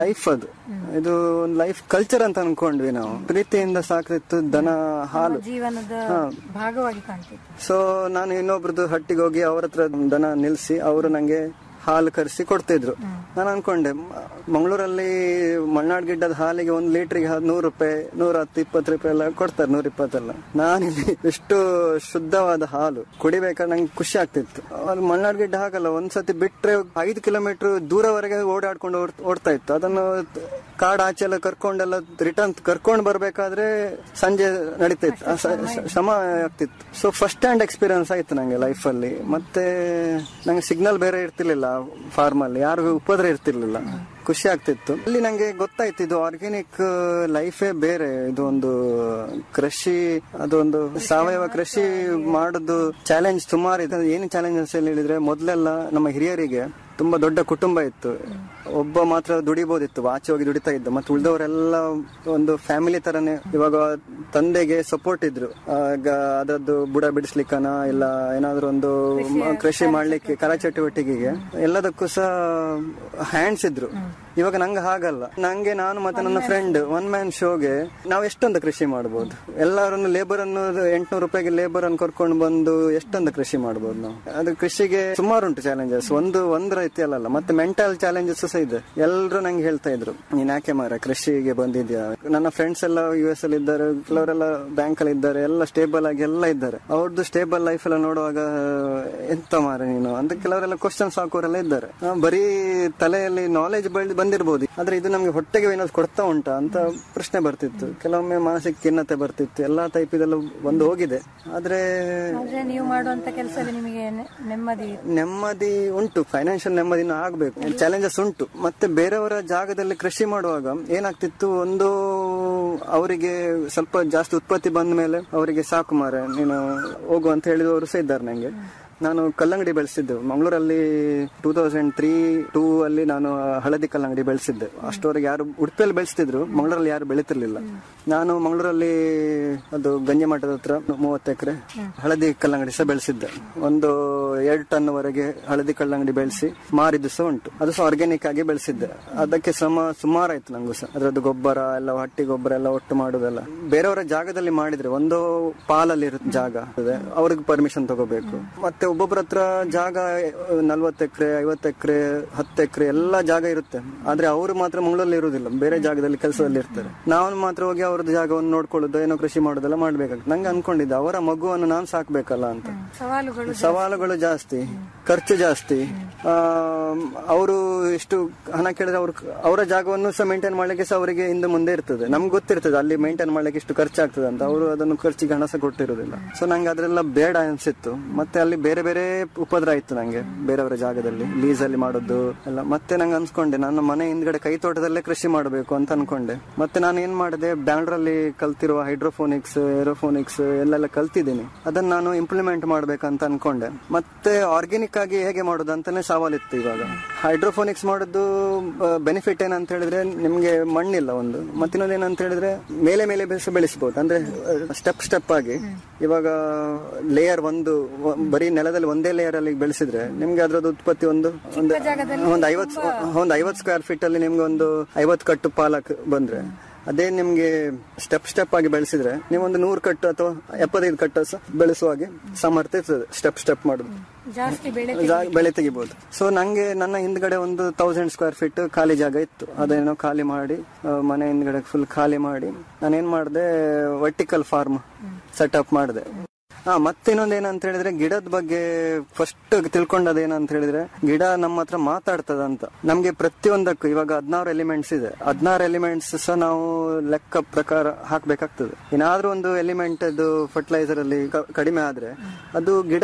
life ಅದು ಇದು ಒಂದು ಲೈಫ್ ಕಲ್ಚರ್ ಅಂತ ಅನ್ಕೊಂಡ್ವಿ ನಾವು ಪ್ರೀತಿಯಿಂದ ಸಾಕ್ತಿತ್ತು ದನ ಹಾಲು ಜೀವನದ ಭಾಗವಾಗಿ ಕಾಣ್ತಿತ್ತು ಸೊ ನಾನು ಇನ್ನೊಬ್ರದ್ದು ಹಟ್ಟಿಗೆ ಹೋಗಿ ಅವ್ರ ಹತ್ರ ದನ ನಿಲ್ಸಿ ಅವರು ನಂಗೆ ಹಾಲು ಕರೆಸಿ ಕೊಡ್ತಿದ್ರು ನಾನು ಅನ್ಕೊಂಡೆ ಮ- ಮಂಗಳೂರಲ್ಲಿ ಮಲ್ನಾಡ್ ಗಿಡ್ಡದ ಹಾಲಿಗೆ ಒಂದು ಲೀಟರ್ಗೆ ನೂರು ರೂಪಾಯಿ ನೂರ ಹತ್ತು ಇಪ್ಪತ್ತು ರೂಪಾಯಿ ಎಲ್ಲ ಕೊಡ್ತಾರೆ ನೂರ ಇಪ್ಪತ್ತೆಲ್ಲ ನಾನಿಲ್ಲಿ ಎಷ್ಟು ಶುದ್ಧವಾದ ಹಾಲು ಕುಡಿಬೇಕಾದ್ರೆ ನಂಗೆ ಖುಷಿ ಆಗ್ತಿತ್ತು ಅಲ್ಲಿ ಮಲ್ನಾಡ್ ಗಿಡ್ಡ ಹಾಗಲ್ಲ ಒಂದ್ಸತಿ ಬಿಟ್ರೆ ಐದು ಕಿಲೋಮೀಟರ್ ದೂರವರೆಗೆ ಓಡಾಡ್ಕೊಂಡು ಓಡ್- ಓಡ್ತಾ ಇತ್ತು ಅದನ್ನು ಕಾಡ್ ಆಚೆ ಎಲ್ಲ ಕರ್ಕೊಂಡೆಲ್ಲ ರಿಟರ್ನ್ ಕರ್ಕೊಂಡು ಬರ್ಬೇಕಾದ್ರೆ ಸಂಜೆ ನಡೀತಾ ಇತ್ತು ಆ ಸ- ಸ- ಶ್ರಮ ಆಗ್ತಿತ್ತು ಸೊ ಫಸ್ಟ್ ಹ್ಯಾಂಡ್ ಎಕ್ಸ್ಪೀರಿಯನ್ಸ್ ಆಯ್ತು ನಂಗೆ ಲೈಫ್ ಅಲ್ಲಿ ಮತ್ತೆ ನಂಗೆ ಸಿಗ್ನಲ್ ಬೇರೆ ಇರ್ತಿರ್ಲಿಲ್ಲ ಫಾರ್ಮ್ ಅಲ್ಲಿ ಯಾರಿಗೂ ಉಪದ್ರ ಇರ್ತಿರ್ಲಿಲ್ಲ ಖುಷಿ ಆಗ್ತಿತ್ತು ಅಲ್ಲಿ ನಂಗೆ ಗೊತ್ತಾಯ್ತು ಇದು ಆರ್ಗ್ಯಾನಿಕ್ ಲೈಫೇ ಬೇರೆ ಇದು ಒಂದು ಕೃಷಿ ಅದೊಂದು ಸಾವಯವ ಕೃಷಿ ಮಾಡೋದು ಚಾಲೆಂಜ್ ಸುಮಾರು ಇದೆ ಏನು ಚಾಲೆಂಜಸ್ ಹೇಳಿದ್ರೆ ಮೊದಲೆಲ್ಲ ನಮ್ಮ ಹಿರಿಯರಿಗೆ ತುಂಬಾ ದೊಡ್ಡ ಕುಟುಂಬ ಇತ್ತು ಒಬ್ಬ ಮಾತ್ರ ದುಡಿಬಹುದಿತ್ತು ಆಚೆ ಹೋಗಿ ದುಡಿತಾ ಇದ್ದ ಮತ್ತೆ ಉಳಿದವರೆಲ್ಲ ಒಂದು ಫ್ಯಾಮಿಲಿ ತರನೇ ಇವಾಗ ತಂದೆಗೆ ಸಪೋರ್ಟ್ ಇದ್ರು ಆಗ ಅದದ್ದು ಬುಡ ಬಿಡಿಸ್ಲಿಕ್ಕನ ಇಲ್ಲ ಏನಾದ್ರೂ ಒಂದು ಮ- ಕೃಷಿ ಮಾಡ್ಲಿಕ್ಕೆ ಕಲಾ ಚಟುವಟಿಕೆಗೆ ಎಲ್ಲದಕ್ಕೂ ಸಹ ಹ್ಯಾಂಡ್ಸ್ ಇದ್ರು ಇವಾಗ ನಂಗೆ ಹಾಗಲ್ಲ ನಂಗೆ ನಾನು ಮತ್ತೆ ನನ್ನ ಫ್ರೆಂಡ್ ಒನ್ ಮ್ಯಾನ್ ಶೋಗೆ ನಾವು ಎಷ್ಟೊಂದು ಕೃಷಿ ಮಾಡಬಹುದು ಎಲ್ಲರನ್ನು ಲೇಬರ್ ಅನ್ನು ಎಂಟ್ನೂರು ರೂಪಾಯಿಗೆ ಲೇಬರ್ ಅನ್ನು ಕರ್ಕೊಂಡು ಬಂದು ಎಷ್ಟೊಂದು ಕೃಷಿ ಮಾಡಬಹುದು ನಾವು ಅದು ಕೃಷಿಗೆ ಸುಮಾರು ಉಂಟು ಚಾಲೆಂಜಸ್ ಒಂದು ಒಂದ್ ರೀತಿ ಅಲ್ಲ ಮತ್ತೆ ಮೆಂಟಲ್ ಚಾಲೆಂಜಸ್ ಸಹ ಇದೆ ಎಲ್ಲರೂ ನಂಗೆ ಹೇಳ್ತಾ ಇದ್ರು ನೀನ್ ಯಾಕೆ ಮಾರ ಕೃಷಿಗೆ ಬಂದಿದ್ಯಾ ನನ್ನ ಫ್ರೆಂಡ್ಸ್ ಎಲ್ಲ ಯು ಎಸ್ ಅಲ್ಲಿ ಇದ್ದಾರೆ ಕೆಲವರೆಲ್ಲ ಬ್ಯಾಂಕ್ ಅಲ್ಲಿ ಇದ್ದಾರೆ ಎಲ್ಲ ಸ್ಟೇಬಲ್ ಆಗಿ ಎಲ್ಲ ಇದ್ದಾರೆ ಅವ್ರದ್ದು ಸ್ಟೇಬಲ್ ಲೈಫ್ ಎಲ್ಲ ನೋಡುವಾಗ ಎಂತ ಮಾರ ನೀನು ಅಂತ ಕೆಲವರೆಲ್ಲ ಕ್ವಶನ್ಸ್ ಹಾಕೋರೆಲ್ಲ ಇದ್ದಾರೆ ಆ, ಬರೀ ತಲೆಯಲ್ಲಿ ನಾಲೆಜ್ ಬೆಳೆದು ಬಂದಿರ್ಬೋದು ಆದ್ರೆ ಇದು ನಮ್ಗೆ ಹೊಟ್ಟೆಗೆ ಏನಾದ್ರು ಕೊಡ್ತಾ ಉಂಟಾ ಅಂತ ಪ್ರಶ್ನೆ ಬರ್ತಿತ್ತು ಕೆಲವೊಮ್ಮೆ ಮಾನಸಿಕ ಖಿನ್ನತೆ ಬರ್ತಿತ್ತು ಎಲ್ಲಾ ಟೈಪ್ ಇದೆಲ್ಲ ಬಂದು ಹೋಗಿದೆ ಆದ್ರೆ ಆದ್ರೆ ನೀವು ಮಾಡುವಂತ ಕೆಲಸದಲ್ಲಿ ನಿಮಗೆ ನೆ- ನೆಮ್ಮದಿ ನೆಮ್ಮದಿ ಉಂಟು ಫೈನಾನ್ಷಿಯಲ್ ನೆಮ್ಮದಿನ ಆಗ್ಬೇಕು ಚಾಲೆಂಜಸ್ ಉಂಟು ಮತ್ತೆ ಬೇರೆಯವರ ಜಾಗದಲ್ಲಿ ಕೃಷಿ ಮಾಡುವಾಗ ಏನಾಗ್ತಿತ್ತು ಒಂದು ಅವರಿಗೆ ಸ್ವಲ್ಪ ಜಾಸ್ತಿ ಉತ್ಪತ್ತಿ ಬಂದ ಮೇಲೆ ಅವರಿಗೆ ಸಾಕು ಮಾರೆ ನೀನು ಹೋಗು ಅಂತ ಹೇಳಿದವರು ಸಹ ಇದ್ದಾರೆ ನಂಗೆ ನಾನು ಕಲ್ಲಂಗಡಿ ಬೆಳೆಸಿದ್ದೆ ಮಂಗಳೂರಲ್ಲಿ ಟೂ ತೌಸಂಡ್ ತ್ರೀ ಟೂ ಅಲ್ಲಿ ನಾನು ಹಳದಿ ಕಲ್ಲಂಗಡಿ ಬೆಳೆಸಿದ್ದೆ ಅಷ್ಟವರೆಗೆ ಯಾರು ಉಡುಪಿಯಲ್ಲಿ ಬೆಳೆಸ್ತಿದ್ರು ಮಂಗಳೂರಲ್ಲಿ ಯಾರು ಬೆಳೀತಿರ್ಲಿಲ್ಲ ನಾನು ಮಂಗಳೂರಲ್ಲಿ ಅದು ಗಂಜೆ ಮಠದ ಹತ್ರ ಮೂವತ್ತು ಎಕರೆ ಹಳದಿ ಕಲ್ಲಂಗಡಿ ಸಹ ಬೆಳೆಸಿದ್ದೆ ಒಂದು ಎರಡು ಟನ್ ವರೆಗೆ ಹಳದಿ ಕಲ್ಲಂಗಡಿ ಬೆಳೆಸಿ ಮಾರಿದ್ದು ಸಹ ಉಂಟು ಅದು ಸಹ ಆರ್ಗ್ಯಾನಿಕ್ ಆಗಿ ಬೆಳೆಸಿದ್ದೆ ಅದಕ್ಕೆ ಶ್ರಮ ಸುಮಾರು ಆಯ್ತು ನಂಗೂ ಸಹ ಅದರದ್ದು ಗೊಬ್ಬರ ಎಲ್ಲ ಹಟ್ಟಿ ಗೊಬ್ಬರ ಎಲ್ಲ ಒಟ್ಟು ಮಾಡುದೆಲ್ಲ ಬೇರೆಯವರ ಜಾಗದಲ್ಲಿ ಮಾಡಿದ್ರೆ ಒಂದು ಪಾಲಲ್ಲಿ ಇರುತ್ತೆ ಜಾಗ ಇದೆ ಅವ್ರಿಗೆ ಪರ್ಮಿಷನ್ ತಗೋಬೇಕು ಮತ್ತೆ ಒಬ್ಬೊಬ್ಬರ ಹತ್ರ ಜಾಗ ನಲ್ವತ್ತು ಎಕರೆ ಐವತ್ತು ಎಕರೆ ಹತ್ತು ಎಕರೆ ಎಲ್ಲ ಜಾಗ ಇರುತ್ತೆ ಆದ್ರೆ ಅವರು ಮಾತ್ರ ಮಂಗಳೂರಲ್ಲಿ ಇರುವುದಿಲ್ಲ ಬೇರೆ ಜಾಗದಲ್ಲಿ ಕೆಲಸದಲ್ಲಿ ಇರ್ತಾರೆ ನಾವು ಮಾತ್ರ ಹೋಗಿ ಅವ್ರದ್ದು ಜಾಗವನ್ನು ನೋಡ್ಕೊಳ್ಳೋದು ಏನೋ ಕೃಷಿ ಮಾಡೋದೆಲ್ಲ ಮಾಡ್ಬೇಕಾಗ್ತದೆ ನಂಗೆ ಅನ್ಕೊಂಡಿದ್ದೆ ಅವರ ಮಗುವನ್ನು ನಾನು ಸಾಕ್ಬೇಕಲ್ಲ ಅಂತ ಸವಾಲುಗಳು ಸವಾಲುಗಳು ಜಾಸ್ತಿ ಖರ್ಚು ಜಾಸ್ತಿ ಅವರು ಇಷ್ಟು ಹಣ ಕೇಳಿದ್ರೆ ಅವ್ರ ಅವರ ಜಾಗವನ್ನು ಸಹ ಮೇಂಟೈನ್ ಮಾಡ್ಲಿಕ್ಕೆ ಸಹ ಅವರಿಗೆ ಹಿಂದೆ ಮುಂದೆ ಇರ್ತದೆ ನಮ್ಗೆ ಗೊತ್ತಿರ್ತದೆ ಅಲ್ಲಿ ಮೇಂಟೈನ್ ಮಾಡ್ಲಿಕ್ಕೆ ಇಷ್ಟು ಖರ್ಚಾಗ್ತದೆ ಅಂತ ಅವರು ಅದನ್ನು ಖರ್ಚಿಗೆ ಹಣ ಸಹ ಕೊಟ್ಟಿರೋದಿಲ್ಲ ಸೊ ನಂಗೆ ಅದರೆಲ್ಲ ಬೇಡ ಅನ್ಸಿತ್ತು ಮತ್ತೆ ಅಲ್ಲಿ ಬೇರೆ ಬೇರೆ ಉಪದ್ರ ಆಯ್ತು ನಂಗೆ ಬೇರೆಯವರ ಜಾಗದಲ್ಲಿ ಲೀಸ್ ಅಲ್ಲಿ ಮಾಡೋದು ಎಲ್ಲ ಮತ್ತೆ ನಂಗೆ ಅನ್ಸ್ಕೊಂಡೆ ನನ್ನ ಮನೆ ಹಿಂದ್ಗಡೆ ಕೈ ತೋಟದಲ್ಲೇ ಕೃಷಿ ಮಾಡಬೇಕು ಅಂತ ಅನ್ಕೊಂಡೆ ಮತ್ತೆ ನಾನು ಏನ್ ಮಾಡಿದೆ ಬ್ಯಾಂಗ್ಳೂರಲ್ಲಿ ಕಲ್ತಿರುವ ಹೈಡ್ರೋಫೋನಿಕ್ಸ್ ಏರೋಫೋನಿಕ್ಸ್ ಎಲ್ಲೆಲ್ಲ ಕಲ್ತಿದ್ದೀನಿ ಅದನ್ನ ನಾನು ಇಂಪ್ಲಿಮೆಂಟ್ ಮಾಡ್ಬೇಕಂತ ಅನ್ಕೊಂಡೆ ಮತ್ತೆ ಆರ್ಗ್ಯಾನಿಕ್ ಆಗಿ ಹೇಗೆ ಮಾಡೋದು ಅಂತಾನೆ ಸವಾಲಿತ್ತು ಇವಾಗ ಹೈಡ್ರೋಫೋನಿಕ್ಸ್ ಮಾಡೋದು ಬೆನಿಫಿಟ್ ಏನಂತ ಹೇಳಿದ್ರೆ ನಿಮ್ಗೆ ಮಣ್ಣಿಲ್ಲ ಒಂದು ಮತ್ತಿನ್ನೊಂದು ಏನಂತ ಹೇಳಿದ್ರೆ ಮೇಲೆ ಮೇಲೆ ಬೆಳೆಸ ಬೆಳೆಸಬಹುದು ಅಂದ್ರೆ ಸ್ಟೆಪ್ ಸ್ಟೆಪ್ ಆಗಿ ಇವಾಗ ಲೇಯರ್ ಒಂದು ಒ- ಬರೀ ನೆಲದಲ್ಲಿ ಒಂದೇ ಲೇಯರ್ ಅಲ್ಲಿ ಬೆಳೆಸಿದ್ರೆ ನಿಮ್ಗೆ ಅದ್ರದ್ದು ಉತ್ಪತ್ತಿ ಒಂದು ಒಂದು ಒಂದು ಐವತ್ ಒಂದು ಐವತ್ ಸ್ಕ್ವೇರ್ ಫೀಟ್ ಅಲ್ಲಿ ನಿಮ್ಗೆ ಒಂದು ಐವತ್ ಕಟ್ಟು ಪಾಲಕ್ ಬಂದ್ರೆ ಅದೇ ನಿಮ್ಗೆ ಸ್ಟೆಪ್ ಸ್ಟೆಪ್ ಆಗಿ ಬೆಳೆಸಿದ್ರೆ ನೀವೊಂದು ನೂರು ಕಟ್ಟು ಅಥವಾ ಎಪ್ಪತ್ತೈದು ಕಟ್ಟು ಸಹ ಬೆಳೆಸುವ ಹಾಗೆ ಸಾಮರ್ಥ್ಯ ಇರ್ತದೆ ಸ್ಟೆಪ್ ಸ್ಟೆಪ್ ಮಾಡುದು ಜಾಸ್ತಿ ಬೆಳೆ ಜಾ- ಬೆಳೆ ತೆಗಿಬಹುದು ಸೊ ನಂಗೆ ನನ್ನ ಹಿಂದ್ಗಡೆ ಒಂದು ತೌಸಂಡ್ ಸ್ಕ್ವೇರ್ ಫೀಟ್ ಖಾಲಿ ಜಾಗ ಇತ್ತು ಅದೇನೋ ಖಾಲಿ ಮಾಡಿ ಆ, ಮನೆ ಹಿಂದ್ಗಡೆ ಫುಲ್ ಖಾಲಿ ಮಾಡಿ ನಾನೇನ್ ಮಾಡಿದೆ ವರ್ಟಿಕಲ್ ಫಾರ್ಮ್ ಸೆಟಪ್ ಮಾಡಿದೆ ಹಾ ಮತ್ತಿನ್ನೊಂದು ಏನಂತ ಹೇಳಿದ್ರೆ ಗಿಡದ ಬಗ್ಗೆ ಫಸ್ಟ್ ತಿಳ್ಕೊಂಡದ ಏನಂತ ಹೇಳಿದ್ರೆ ಗಿಡ ನಮ್ಮ ಹತ್ರ ಮಾತಾಡ್ತದಂತ ನಮ್ಗೆ ಪ್ರತಿಯೊಂದಕ್ಕೂ ಇವಾಗ ಹದಿನಾರು ಎಲಿಮೆಂಟ್ಸ್ ಇದೆ ಹದಿನಾರು ಎಲಿಮೆಂಟ್ಸ್ ಸಹ ನಾವು ಲೆಕ್ಕ ಪ್ರಕಾರ ಹಾಕ್ಬೇಕಾಗ್ತದೆ ಏನಾದ್ರೂ ಒಂದು ಎಲಿಮೆಂಟ್ ಅದು ಫರ್ಟಿಲೈಸರ್ ಅಲ್ಲಿ ಕ- ಕಡಿಮೆ ಆದ್ರೆ ಅದು ಗಿಡ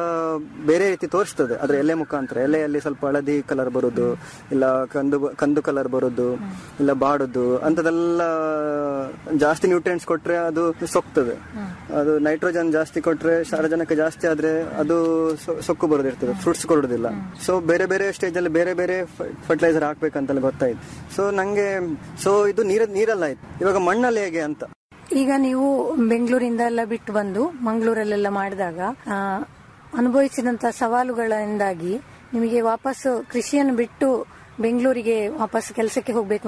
ಬೇರೆ ರೀತಿ ತೋರಿಸ್ತದೆ ಅದ್ರ ಎಲೆ ಮುಖಾಂತರ ಎಲೆಯಲ್ಲಿ ಸ್ವಲ್ಪ ಹಳದಿ ಕಲರ್ ಬರುದು ಇಲ್ಲ ಕಂದು ಕಂದು ಕಲರ್ ಬರುದು ಇಲ್ಲ ಬಾಡುದು ಅಂತದೆಲ್ಲ ಜಾಸ್ತಿ ನ್ಯೂಟ್ರಿಯೆಂಟ್ಸ್ ಕೊಟ್ರೆ ಅದು ಸೊಕ್ತದೆ ಅದು ನೈಟ್ರೋಜನ್ ಜಾಸ್ತಿ ಕೊಟ್ರೆ ಸಾರಜನಕ ಜಾಸ್ತಿ ಆದ್ರೆ ಅದು ಸೊ- ಸೊಕ್ಕು ಬರೋದಿರ್ತದೆ ಫ್ರೂಟ್ಸ್ ಕೊಡೋದಿಲ್ಲ ಸೊ ಬೇರೆ ಬೇರೆ ಸ್ಟೇಜ್ ಅಲ್ಲಿ ಬೇರೆ ಬೇರೆ ಫರ್ಟಿಲೈಸರ್ ಹಾಕ್ಬೇಕಂತೆಲ್ಲ ಗೊತ್ತಾಯ್ತು ಸೊ ನಂಗೆ ಸೊ ಇದು ನೀರ ನೀರಲ್ಲ ಆಯ್ತು ಇವಾಗ ಮಣ್ಣಲ್ಲಿ ಹೇಗೆ ಅಂತ ಈಗ ನೀವು ಬೆಂಗಳೂರಿಂದ ಎಲ್ಲ ಬಿಟ್ಟು ಬಂದು ಮಂಗಳೂರಲ್ಲೆಲ್ಲ ಮಾಡಿದಾಗ ಆ, ಅನುಭವಿಸಿದಂತ ಸವಾಲುಗಳಿಂದಾಗಿ ನಿಮಗೆ ವಾಪಸ್ಸು ಕೃಷಿಯನ್ನು ಬಿಟ್ಟು ಬೆಂಗಳೂರಿಗೆ ವಾಪಸ್ ಕೆಲಸಕ್ಕೆ ಹೋಗ್ಬೇಕು